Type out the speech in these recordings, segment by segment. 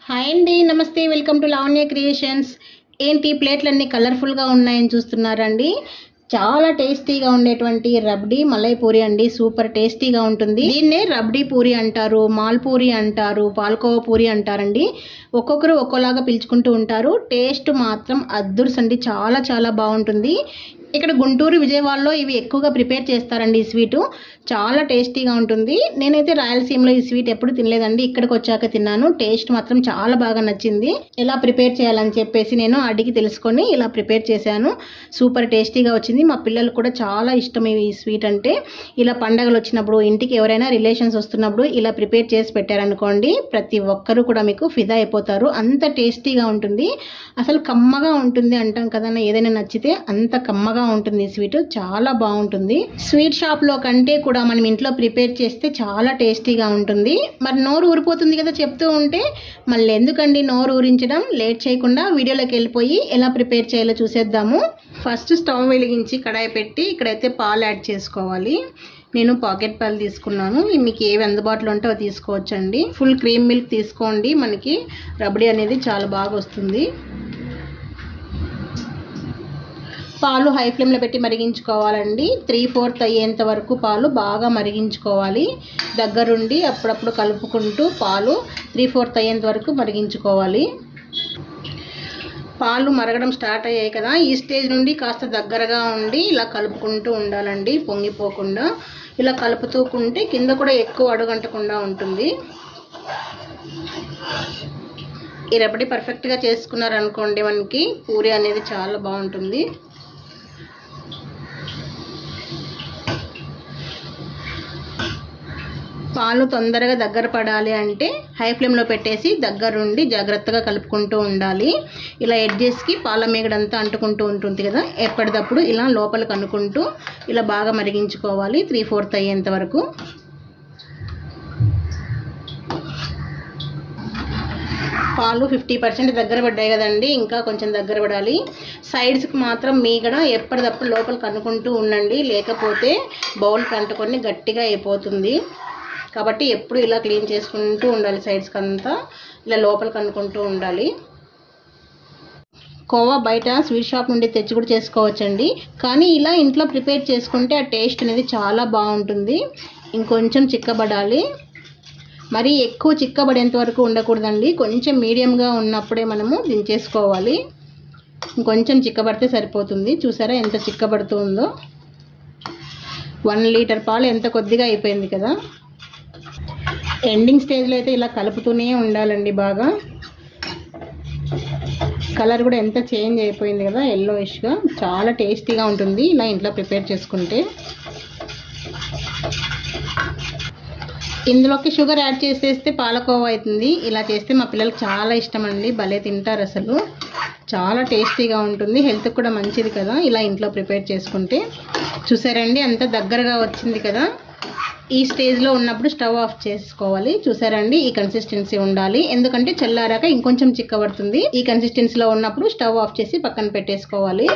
hi అండి నమస్తే welcome to Lavanya creations ఏంటి ప్లేట్లన్నీ కలర్ఫుల్గా ఉన్నాయని చూస్తున్నారండి చాలా టేస్టీగా ఉండేటువంటి రబ్డీ మలై పూరి అండి సూపర్ టేస్టీగా ఉంటుంది దీన్నే రబ్డీ పూరి అంటారు మాల్ పూరి అంటారు పాల్కోవా పూరి అంటారండి ఒక్కొక్కరు ఒక్కోలాగా పిలుచుకుంటూ ఉంటారు టేస్ట్ మాత్రం అద్దుర్స్ అండి చాలా చాలా బాగుంటుంది ఇక్కడ గుంటూరు విజయవాడలో ఇవి ఎక్కువగా ప్రిపేర్ చేస్తారండి ఈ స్వీటు చాలా టేస్టీగా ఉంటుంది నేనైతే రాయలసీమలో ఈ స్వీట్ ఎప్పుడు తినలేదండి ఇక్కడికి వచ్చాక తిన్నాను టేస్ట్ మాత్రం చాలా బాగా నచ్చింది ఎలా ప్రిపేర్ చేయాలని చెప్పేసి నేను అడిగి తెలుసుకొని ఇలా ప్రిపేర్ చేశాను సూపర్ టేస్టీగా వచ్చింది మా పిల్లలు కూడా చాలా ఇష్టం ఈ స్వీట్ అంటే ఇలా పండగలు వచ్చినప్పుడు ఇంటికి ఎవరైనా రిలేషన్స్ వస్తున్నప్పుడు ఇలా ప్రిపేర్ చేసి పెట్టారనుకోండి ప్రతి ఒక్కరూ కూడా మీకు ఫిదా అయిపోతారు అంత టేస్టీగా ఉంటుంది అసలు కమ్మగా ఉంటుంది అంటాం కదా ఏదైనా నచ్చితే అంత కమ్మగా ఉంటుంది ఈ స్వీట్ చాలా బాగుంటుంది స్వీట్ షాప్లో కంటే కూడా మనం ఇంట్లో ప్రిపేర్ చేస్తే చాలా టేస్టీగా ఉంటుంది మరి నోరు ఊరిపోతుంది కదా చెప్తూ ఉంటే మళ్ళీ ఎందుకండి నోరు ఊరించడం లేట్ చేయకుండా వీడియోలోకి వెళ్ళిపోయి ఎలా ప్రిపేర్ చేయాలో చూసేద్దాము ఫస్ట్ స్టవ్ వెలిగించి కడాయి పెట్టి ఇక్కడైతే పాలు యాడ్ చేసుకోవాలి నేను పాకెట్ పాలు తీసుకున్నాను ఇవి మీకు ఏవి అందుబాటులో ఉంటే అవి తీసుకోవచ్చండి ఫుల్ క్రీమ్ మిల్క్ తీసుకోండి మనకి రబడీ అనేది చాలా బాగా వస్తుంది పాలు హై ఫ్లేమ్లో పెట్టి మరిగించుకోవాలండి త్రీ ఫోర్త్ అయ్యేంత వరకు పాలు బాగా మరిగించుకోవాలి దగ్గరుండి అప్పుడప్పుడు కలుపుకుంటూ పాలు త్రీ ఫోర్త్ అయ్యేంత వరకు మరిగించుకోవాలి పాలు మరగడం స్టార్ట్ అయ్యాయి కదా ఈ స్టేజ్ నుండి కాస్త దగ్గరగా ఉండి ఇలా కలుపుకుంటూ ఉండాలండి పొంగిపోకుండా ఇలా కలుపుతూకుంటే కింద కూడా ఎక్కువ అడుగంటకుండా ఉంటుంది ఈ రబడి పర్ఫెక్ట్గా చేసుకున్నారనుకోండి మనకి పూరి అనేది చాలా బాగుంటుంది పాలు తొందరగా దగ్గర పడాలి అంటే హై ఫ్లేమ్లో పెట్టేసి దగ్గరుండి జాగ్రత్తగా కలుపుకుంటూ ఉండాలి ఇలా ఎడ్జెస్కి పాల మేగడంతా అంటుకుంటూ ఉంటుంది కదా ఎప్పటికప్పుడు ఇలా లోపలికి అనుకుంటూ ఇలా బాగా మరిగించుకోవాలి త్రీ ఫోర్త్ అయ్యేంత వరకు పాలు ఫిఫ్టీ పర్సెంట్ దగ్గర పడ్డాయి కదండి ఇంకా కొంచెం దగ్గర పడాలి సైడ్స్కి మాత్రం మీగడ ఎప్పటికప్పుడు లోపలికి అనుకుంటూ ఉండండి లేకపోతే బౌల్కి అంటుకొని గట్టిగా అయిపోతుంది కాబట్టి ఎప్పుడు ఇలా క్లీన్ చేసుకుంటూ ఉండాలి సైడ్స్కి అంతా ఇలా లోపలికి అనుకుంటూ ఉండాలి కోవా బయట స్వీట్ షాప్ నుండి తెచ్చి కూడా చేసుకోవచ్చండి కానీ ఇలా ఇంట్లో ప్రిపేర్ చేసుకుంటే ఆ టేస్ట్ అనేది చాలా బాగుంటుంది ఇంకొంచెం చిక్కబడాలి మరి ఎక్కువ చిక్కబడేంత వరకు ఉండకూడదండి కొంచెం మీడియంగా ఉన్నప్పుడే మనము దించేసుకోవాలి ఇంకొంచెం చిక్కబడితే సరిపోతుంది చూసారా ఎంత చిక్కబడుతుందో వన్ లీటర్ పాలు ఎంత కొద్దిగా అయిపోయింది కదా ఎండింగ్ స్టేజ్లో అయితే ఇలా కలుపుతూనే ఉండాలండి బాగా కలర్ కూడా ఎంత చేంజ్ అయిపోయింది కదా ఎల్లోయిష్గా చాలా టేస్టీగా ఉంటుంది ఇలా ఇంట్లో ప్రిపేర్ చేసుకుంటే ఇందులోకి షుగర్ యాడ్ చేసేస్తే పాలకోవా అవుతుంది ఇలా చేస్తే మా పిల్లలకు చాలా ఇష్టం అండి భలే తింటారు అసలు చాలా టేస్టీగా ఉంటుంది హెల్త్కి కూడా మంచిది కదా ఇలా ఇంట్లో ప్రిపేర్ చేసుకుంటే చూసారండి అంత దగ్గరగా వచ్చింది కదా ఈ స్టేజ్లో ఉన్నప్పుడు స్టవ్ ఆఫ్ చేసుకోవాలి చూసారండి ఈ కన్సిస్టెన్సీ ఉండాలి ఎందుకంటే చల్లారాక ఇంకొంచెం చిక్కబడుతుంది ఈ కన్సిస్టెన్సీలో ఉన్నప్పుడు స్టవ్ ఆఫ్ చేసి పక్కన పెట్టేసుకోవాలి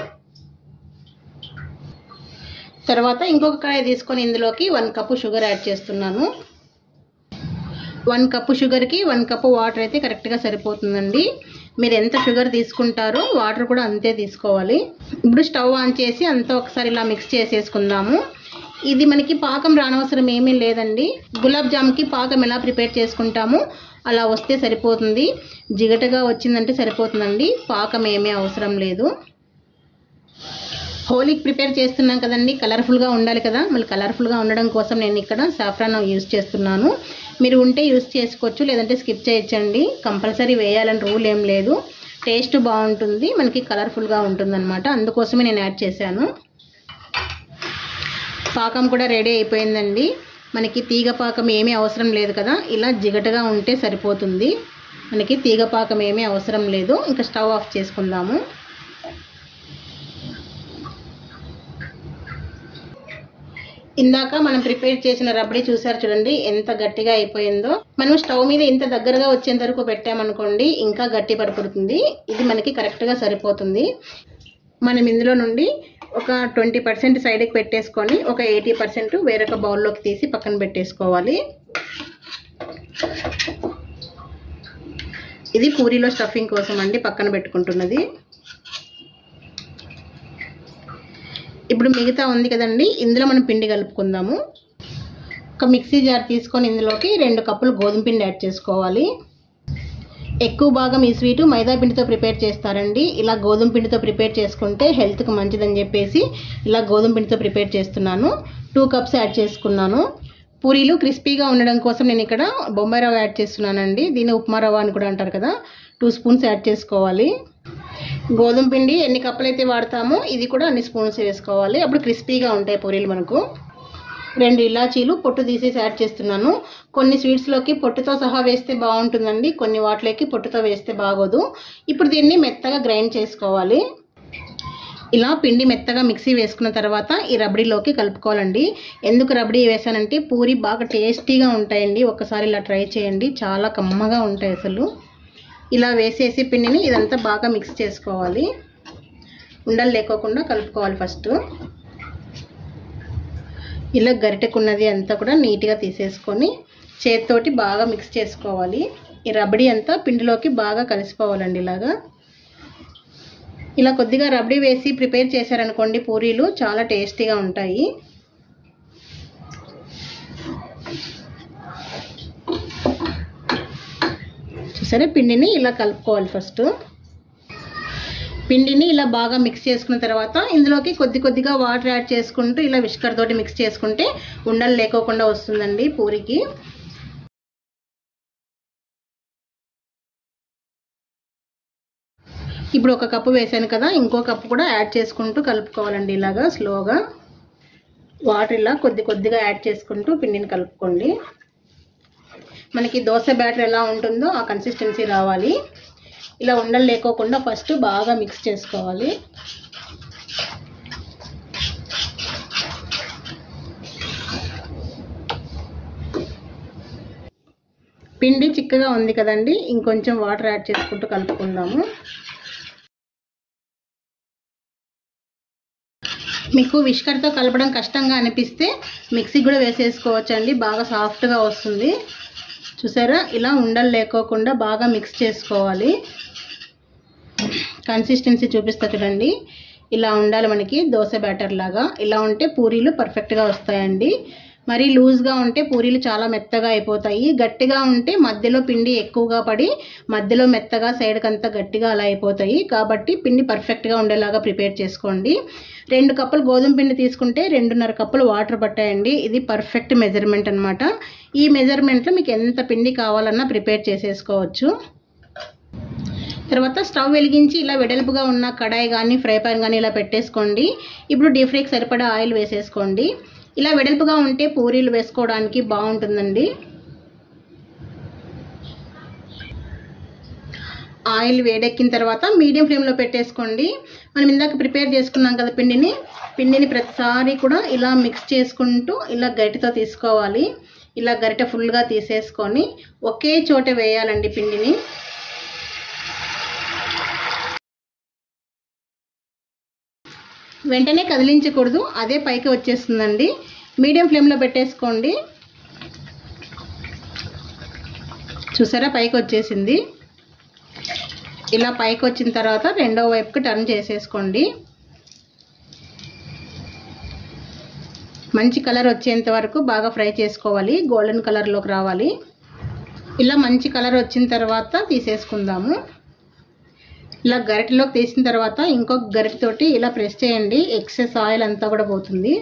తర్వాత ఇంకొక కడాయి తీసుకొని ఇందులోకి వన్ కప్పు షుగర్ యాడ్ చేస్తున్నాను వన్ కప్పు షుగర్కి వన్ కప్పు వాటర్ అయితే కరెక్ట్గా సరిపోతుందండి మీరు ఎంత షుగర్ తీసుకుంటారో వాటర్ కూడా అంతే తీసుకోవాలి ఇప్పుడు స్టవ్ ఆన్ చేసి అంతా ఒకసారి ఇలా మిక్స్ చేసేసుకుందాము ఇది మనకి పాకం రానవసరం ఏమీ లేదండి గులాబ్ జామ్కి పాకం ఎలా ప్రిపేర్ చేసుకుంటాము అలా వస్తే సరిపోతుంది జిగటగా వచ్చిందంటే సరిపోతుందండి పాకం ఏమీ అవసరం లేదు హోలీకి ప్రిపేర్ చేస్తున్నాం కదండి కలర్ఫుల్గా ఉండాలి కదా మళ్ళీ కలర్ఫుల్గా ఉండడం కోసం నేను ఇక్కడ సాఫ్రాన్ యూస్ చేస్తున్నాను మీరు ఉంటే యూస్ చేసుకోవచ్చు లేదంటే స్కిప్ చేయొచ్చండి కంపల్సరీ వేయాలని రూల్ ఏం లేదు టేస్ట్ బాగుంటుంది మనకి కలర్ఫుల్గా ఉంటుందన్నమాట అందుకోసమే నేను యాడ్ చేశాను పాకం కూడా రెడీ అయిపోయిందండి మనకి తీగ పాకం ఏమీ అవసరం లేదు కదా ఇలా జిగటగా ఉంటే సరిపోతుంది మనకి తీగ పాకం ఏమీ అవసరం లేదు ఇంకా స్టవ్ ఆఫ్ చేసుకుందాము ఇందాక మనం ప్రిపేర్ చేసిన రబడీ చూసారు చూడండి ఎంత గట్టిగా అయిపోయిందో మనం స్టవ్ మీద ఇంత దగ్గరగా వచ్చేంత వరకు పెట్టామనుకోండి ఇంకా గట్టి పడిపోతుంది ఇది మనకి కరెక్ట్గా సరిపోతుంది మనం ఇందులో నుండి ఒక ట్వంటీ పర్సెంట్ సైడ్కి పెట్టేసుకొని ఒక ఎయిటీ పర్సెంట్ వేరొక బౌల్లోకి తీసి పక్కన పెట్టేసుకోవాలి ఇది పూరీలో స్టఫింగ్ కోసం అండి పక్కన పెట్టుకుంటున్నది ఇప్పుడు మిగతా ఉంది కదండి ఇందులో మనం పిండి కలుపుకుందాము ఒక మిక్సీ జార్ తీసుకొని ఇందులోకి రెండు కప్పులు గోధుమ పిండి యాడ్ చేసుకోవాలి ఎక్కువ భాగం ఈ స్వీటు మైదా పిండితో ప్రిపేర్ చేస్తారండి ఇలా గోధుమ పిండితో ప్రిపేర్ చేసుకుంటే హెల్త్కి మంచిదని చెప్పేసి ఇలా గోధుమ పిండితో ప్రిపేర్ చేస్తున్నాను టూ కప్స్ యాడ్ చేసుకున్నాను పూరీలు క్రిస్పీగా ఉండడం కోసం నేను ఇక్కడ బొంబాయి రవ్వ యాడ్ చేస్తున్నానండి దీన్ని ఉప్మా రవ్వ అని కూడా అంటారు కదా టూ స్పూన్స్ యాడ్ చేసుకోవాలి గోధుమ పిండి ఎన్ని కప్పులు అయితే వాడతామో ఇది కూడా అన్ని స్పూన్స్ వేసుకోవాలి అప్పుడు క్రిస్పీగా ఉంటాయి పూరీలు మనకు రెండు ఇలాచీలు పొట్టు తీసేసి యాడ్ చేస్తున్నాను కొన్ని స్వీట్స్లోకి పొట్టుతో సహా వేస్తే బాగుంటుందండి కొన్ని వాటిలోకి పొట్టుతో వేస్తే బాగోదు ఇప్పుడు దీన్ని మెత్తగా గ్రైండ్ చేసుకోవాలి ఇలా పిండి మెత్తగా మిక్సీ వేసుకున్న తర్వాత ఈ రబడీలోకి కలుపుకోవాలండి ఎందుకు రబడీ వేసానంటే పూరి బాగా టేస్టీగా ఉంటాయండి ఒకసారి ఇలా ట్రై చేయండి చాలా కమ్మగా ఉంటాయి అసలు ఇలా వేసేసి పిండిని ఇదంతా బాగా మిక్స్ చేసుకోవాలి ఉండలు లేకోకుండా కలుపుకోవాలి ఫస్ట్ ఇలా గరిటెకున్నది అంతా కూడా నీట్గా తీసేసుకొని చేతితోటి బాగా మిక్స్ చేసుకోవాలి ఈ రబడీ అంతా పిండిలోకి బాగా కలిసిపోవాలండి ఇలాగా ఇలా కొద్దిగా రబడీ వేసి ప్రిపేర్ చేశారనుకోండి పూరీలు చాలా టేస్టీగా ఉంటాయి చూసారా పిండిని ఇలా కలుపుకోవాలి ఫస్ట్ పిండిని ఇలా బాగా మిక్స్ చేసుకున్న తర్వాత ఇందులోకి కొద్ది కొద్దిగా వాటర్ యాడ్ చేసుకుంటూ ఇలా విష్కర్ తోటి మిక్స్ చేసుకుంటే ఉండలు లేకోకుండా వస్తుందండి పూరికి ఇప్పుడు ఒక కప్పు వేసాను కదా ఇంకో కప్పు కూడా యాడ్ చేసుకుంటూ కలుపుకోవాలండి ఇలాగా స్లోగా వాటర్ ఇలా కొద్ది కొద్దిగా యాడ్ చేసుకుంటూ పిండిని కలుపుకోండి మనకి దోశ బ్యాటర్ ఎలా ఉంటుందో ఆ కన్సిస్టెన్సీ రావాలి ఇలా ఉండలు లేకోకుండా ఫస్ట్ బాగా మిక్స్ చేసుకోవాలి పిండి చిక్కగా ఉంది కదండి ఇంకొంచెం వాటర్ యాడ్ చేసుకుంటూ కలుపుకుందాము మీకు విష్కర్తో కలపడం కష్టంగా అనిపిస్తే మిక్సీ కూడా వేసేసుకోవచ్చు అండి బాగా సాఫ్ట్గా వస్తుంది చూసారా ఇలా ఉండలు లేకోకుండా బాగా మిక్స్ చేసుకోవాలి కన్సిస్టెన్సీ చూపిస్తా చూడండి ఇలా ఉండాలి మనకి దోశ బ్యాటర్ లాగా ఇలా ఉంటే పూరీలు పర్ఫెక్ట్గా వస్తాయండి మరి లూజ్గా ఉంటే పూరీలు చాలా మెత్తగా అయిపోతాయి గట్టిగా ఉంటే మధ్యలో పిండి ఎక్కువగా పడి మధ్యలో మెత్తగా సైడ్కి అంతా గట్టిగా అలా అయిపోతాయి కాబట్టి పిండి పర్ఫెక్ట్గా ఉండేలాగా ప్రిపేర్ చేసుకోండి రెండు కప్పులు గోధుమ పిండి తీసుకుంటే రెండున్నర కప్పులు వాటర్ పట్టాయండి ఇది పర్ఫెక్ట్ మెజర్మెంట్ అనమాట ఈ మెజర్మెంట్లో మీకు ఎంత పిండి కావాలన్నా ప్రిపేర్ చేసేసుకోవచ్చు తర్వాత స్టవ్ వెలిగించి ఇలా వెడల్పుగా ఉన్న కడాయి కానీ ఫ్రై పాన్ కానీ ఇలా పెట్టేసుకోండి ఇప్పుడు డీప్ ఫ్రైకి సరిపడా ఆయిల్ వేసేసుకోండి ఇలా వెడల్పుగా ఉంటే పూరీలు వేసుకోవడానికి బాగుంటుందండి ఆయిల్ వేడెక్కిన తర్వాత మీడియం ఫ్లేమ్లో పెట్టేసుకోండి మనం ఇందాక ప్రిపేర్ చేసుకున్నాం కదా పిండిని పిండిని ప్రతిసారి కూడా ఇలా మిక్స్ చేసుకుంటూ ఇలా గరిటెతో తీసుకోవాలి ఇలా గరిటె ఫుల్గా తీసేసుకొని ఒకే చోట వేయాలండి పిండిని వెంటనే కదిలించకూడదు అదే పైకి వచ్చేస్తుందండి మీడియం ఫ్లేమ్లో పెట్టేసుకోండి చూసారా పైకి వచ్చేసింది ఇలా పైకి వచ్చిన తర్వాత రెండో వైపుకి టర్న్ చేసేసుకోండి మంచి కలర్ వచ్చేంత వరకు బాగా ఫ్రై చేసుకోవాలి గోల్డెన్ కలర్లోకి రావాలి ఇలా మంచి కలర్ వచ్చిన తర్వాత తీసేసుకుందాము ఇలా గరిటెలోకి తీసిన తర్వాత ఇంకొక గరిటెతోటి ఇలా ప్రెస్ చేయండి ఎక్సెస్ ఆయిల్ అంతా కూడా పోతుంది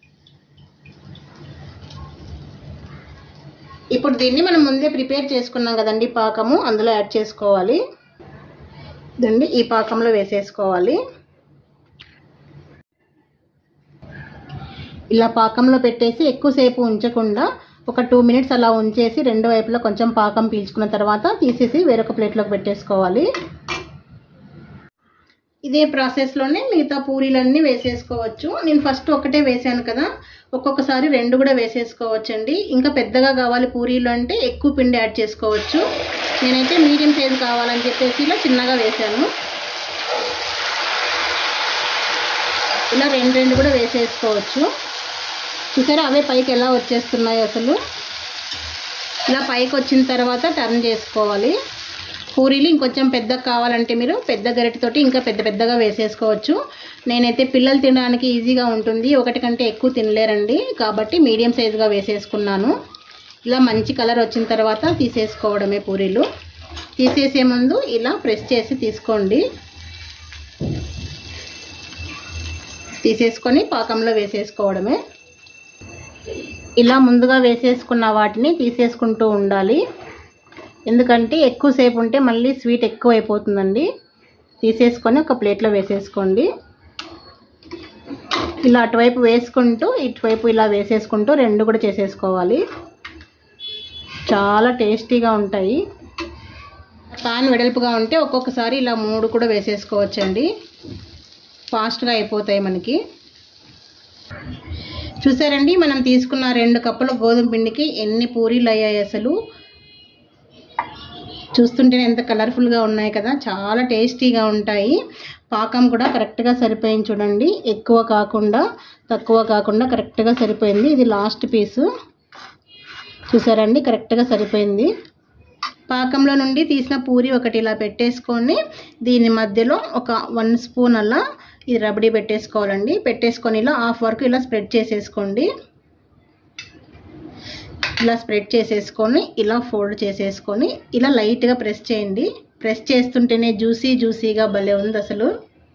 ఇప్పుడు దీన్ని మనం ముందే ప్రిపేర్ చేసుకున్నాం కదండి పాకము అందులో యాడ్ చేసుకోవాలి ఇదండి ఈ పాకంలో వేసేసుకోవాలి ఇలా పాకంలో పెట్టేసి ఎక్కువసేపు ఉంచకుండా ఒక టూ మినిట్స్ అలా ఉంచేసి రెండు వైపులా కొంచెం పాకం పీల్చుకున్న తర్వాత తీసేసి వేరొక ప్లేట్లోకి పెట్టేసుకోవాలి ఇదే ప్రాసెస్లోనే మిగతా పూరీలన్నీ వేసేసుకోవచ్చు నేను ఫస్ట్ ఒకటే వేసాను కదా ఒక్కొక్కసారి రెండు కూడా వేసేసుకోవచ్చు అండి ఇంకా పెద్దగా కావాలి పూరీలు అంటే ఎక్కువ పిండి యాడ్ చేసుకోవచ్చు నేనైతే మీడియం సైజ్ కావాలని చెప్పేసి ఇలా చిన్నగా వేసాను ఇలా రెండు రెండు కూడా వేసేసుకోవచ్చు చూసారా అవే పైకి ఎలా వచ్చేస్తున్నాయి అసలు ఇలా పైకి వచ్చిన తర్వాత టర్న్ చేసుకోవాలి పూరీలు ఇంకొంచెం పెద్దగా కావాలంటే మీరు పెద్ద గరిటెతోటి ఇంకా పెద్ద పెద్దగా వేసేసుకోవచ్చు నేనైతే పిల్లలు తినడానికి ఈజీగా ఉంటుంది ఒకటి కంటే ఎక్కువ తినలేరండి కాబట్టి మీడియం సైజుగా వేసేసుకున్నాను ఇలా మంచి కలర్ వచ్చిన తర్వాత తీసేసుకోవడమే పూరీలు తీసేసే ముందు ఇలా ప్రెస్ చేసి తీసుకోండి తీసేసుకొని పాకంలో వేసేసుకోవడమే ఇలా ముందుగా వేసేసుకున్న వాటిని తీసేసుకుంటూ ఉండాలి ఎందుకంటే ఎక్కువసేపు ఉంటే మళ్ళీ స్వీట్ ఎక్కువ అయిపోతుందండి తీసేసుకొని ఒక ప్లేట్లో వేసేసుకోండి ఇలా అటువైపు వేసుకుంటూ ఇటువైపు ఇలా వేసేసుకుంటూ రెండు కూడా చేసేసుకోవాలి చాలా టేస్టీగా ఉంటాయి పాన్ వెడల్పుగా ఉంటే ఒక్కొక్కసారి ఇలా మూడు కూడా వేసేసుకోవచ్చండి ఫాస్ట్గా అయిపోతాయి మనకి చూసారండి మనం తీసుకున్న రెండు కప్పుల గోధుమ పిండికి ఎన్ని పూరీలు అయ్యాయి అసలు చూస్తుంటేనే ఎంత కలర్ఫుల్గా ఉన్నాయి కదా చాలా టేస్టీగా ఉంటాయి పాకం కూడా కరెక్ట్గా సరిపోయింది చూడండి ఎక్కువ కాకుండా తక్కువ కాకుండా కరెక్ట్గా సరిపోయింది ఇది లాస్ట్ పీసు చూసారండి కరెక్ట్గా సరిపోయింది పాకంలో నుండి తీసిన పూరి ఒకటి ఇలా పెట్టేసుకొని దీని మధ్యలో ఒక వన్ స్పూన్ అలా ఇది రబడీ పెట్టేసుకోవాలండి పెట్టేసుకొని ఇలా హాఫ్ వరకు ఇలా స్ప్రెడ్ చేసేసుకోండి ఇలా స్ప్రెడ్ చేసేసుకొని ఇలా ఫోల్డ్ చేసేసుకొని ఇలా లైట్గా ప్రెస్ చేయండి ప్రెస్ చేస్తుంటేనే జ్యూసీ జ్యూసీగా భలే ఉంది అసలు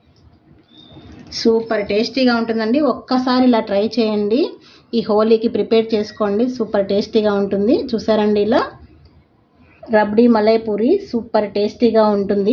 సూపర్ టేస్టీగా ఉంటుందండి ఒక్కసారి ఇలా ట్రై చేయండి ఈ హోలీకి ప్రిపేర్ చేసుకోండి సూపర్ టేస్టీగా ఉంటుంది చూసారండి ఇలా రబ్డీ మలై పూరి సూపర్ టేస్టీగా ఉంటుంది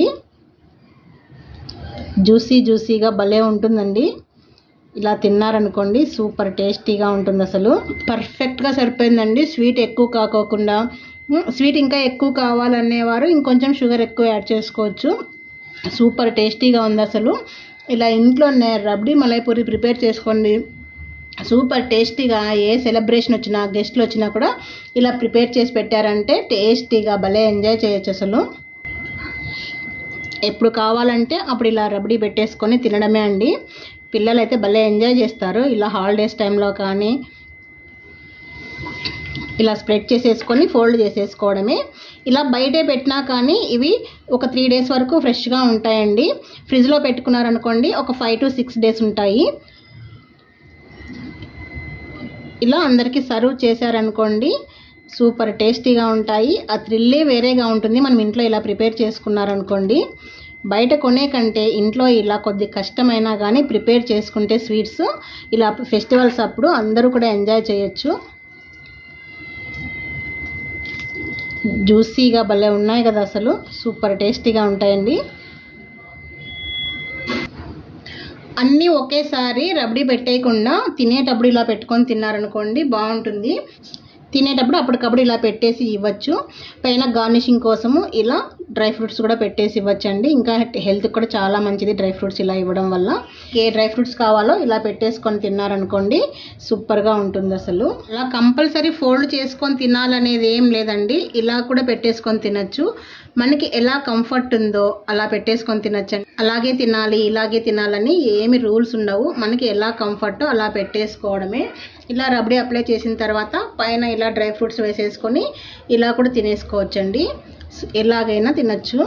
జ్యూసీ జ్యూసీగా భలే ఉంటుందండి ఇలా తిన్నారనుకోండి సూపర్ టేస్టీగా ఉంటుంది అసలు పర్ఫెక్ట్గా సరిపోయిందండి స్వీట్ ఎక్కువ కాకోకుండా ఉమ్, స్వీట్ ఇంకా ఎక్కువ కావాలనేవారు ఇంకొంచెం షుగర్ ఎక్కువ యాడ్ చేసుకోవచ్చు సూపర్ టేస్టీగా ఉంది అసలు ఇలా ఇంట్లోనే రబ్డీ మలైపూరి ప్రిపేర్ చేసుకోండి సూపర్ టేస్టీగా ఏ సెలబ్రేషన్ వచ్చినా గెస్ట్లు వచ్చినా కూడా ఇలా ప్రిపేర్ చేసి పెట్టారంటే టేస్టీగా భలే ఎంజాయ్ చేయొచ్చు అసలు ఎప్పుడు కావాలంటే అప్పుడు ఇలా రబడీ పెట్టేసుకొని తినడమే అండి పిల్లలు అయితే భలే ఎంజాయ్ చేస్తారు ఇలా హాలిడేస్ టైంలో కానీ ఇలా స్ప్రెడ్ చేసేసుకొని ఫోల్డ్ చేసేసుకోవడమే ఇలా బయటే పెట్టినా కానీ ఇవి ఒక త్రీ డేస్ వరకు ఫ్రెష్గా ఉంటాయండి ఫ్రిడ్జ్లో పెట్టుకున్నారనుకోండి ఒక ఫైవ్ టు సిక్స్ డేస్ ఉంటాయి ఇలా అందరికీ సర్వ్ చేశారనుకోండి సూపర్ టేస్టీగా ఉంటాయి ఆ థ్రిల్లే వేరేగా ఉంటుంది మనం ఇంట్లో ఇలా ప్రిపేర్ చేసుకున్నారనుకోండి బయట కొనే కంటే ఇంట్లో ఇలా కొద్ది కష్టమైనా కానీ ప్రిపేర్ చేసుకుంటే స్వీట్స్ ఇలా ఫెస్టివల్స్ అప్పుడు అందరూ కూడా ఎంజాయ్ చేయొచ్చు జ్యూసీగా భలే ఉన్నాయి కదా అసలు సూపర్ టేస్టీగా ఉంటాయండి అన్నీ ఒకేసారి రబడీ పెట్టేయకుండా తినేటప్పుడు ఇలా పెట్టుకొని తిన్నారనుకోండి బాగుంటుంది తినేటప్పుడు అప్పటికప్పుడు ఇలా పెట్టేసి ఇవ్వచ్చు పైన గార్నిషింగ్ కోసము ఇలా డ్రై ఫ్రూట్స్ కూడా పెట్టేసి ఇవ్వచ్చండి ఇంకా హెల్త్ కూడా చాలా మంచిది డ్రై ఫ్రూట్స్ ఇలా ఇవ్వడం వల్ల ఏ డ్రై ఫ్రూట్స్ కావాలో ఇలా పెట్టేసుకొని తిన్నారనుకోండి సూపర్గా ఉంటుంది అసలు అలా కంపల్సరీ ఫోల్డ్ చేసుకొని తినాలనేది ఏం లేదండి ఇలా కూడా పెట్టేసుకొని తినచ్చు మనకి ఎలా కంఫర్ట్ ఉందో అలా పెట్టేసుకొని తినచ్చండి అలాగే తినాలి ఇలాగే తినాలని ఏమి రూల్స్ ఉండవు మనకి ఎలా కంఫర్టో అలా పెట్టేసుకోవడమే ఇలా రబడీ అప్లై చేసిన తర్వాత పైన ఇలా డ్రై ఫ్రూట్స్ వేసేసుకొని ఇలా కూడా తినేసుకోవచ్చండి ఎలాగైనా తినచ్చు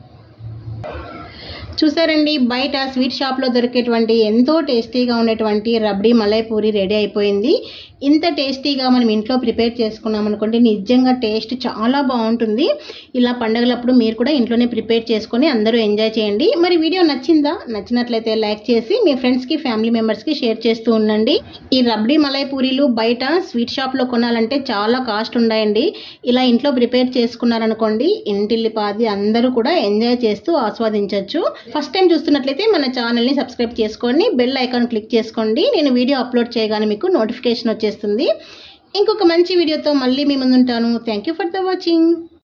చూసారండి బయట స్వీట్ షాప్లో దొరికేటువంటి ఎంతో టేస్టీగా ఉండేటువంటి రబ్డీ మలై పూరి రెడీ అయిపోయింది ఇంత టేస్టీగా మనం ఇంట్లో ప్రిపేర్ చేసుకున్నాం అనుకోండి నిజంగా టేస్ట్ చాలా బాగుంటుంది ఇలా పండగలప్పుడు మీరు కూడా ఇంట్లోనే ప్రిపేర్ చేసుకొని అందరూ ఎంజాయ్ చేయండి మరి వీడియో నచ్చిందా నచ్చినట్లయితే లైక్ చేసి మీ ఫ్రెండ్స్కి ఫ్యామిలీ మెంబర్స్కి షేర్ చేస్తూ ఉండండి ఈ రబ్డీ మలై పూరీలు బయట స్వీట్ షాప్లో కొనాలంటే చాలా కాస్ట్ ఉన్నాయండి ఇలా ఇంట్లో ప్రిపేర్ చేసుకున్నారనుకోండి ఇంటిల్లిపాది అందరూ కూడా ఎంజాయ్ చేస్తూ ఆస్వాదించవచ్చు ఫస్ట్ టైం చూస్తున్నట్లయితే మన ఛానల్ని సబ్స్క్రైబ్ చేసుకోండి బెల్ ఐకాన్ క్లిక్ చేసుకోండి నేను వీడియో అప్లోడ్ చేయగానే మీకు నోటిఫికేషన్ వచ్చేస్తుంది ఇంకొక మంచి వీడియోతో మళ్ళీ మీ ముందుంటాను thank you for the watching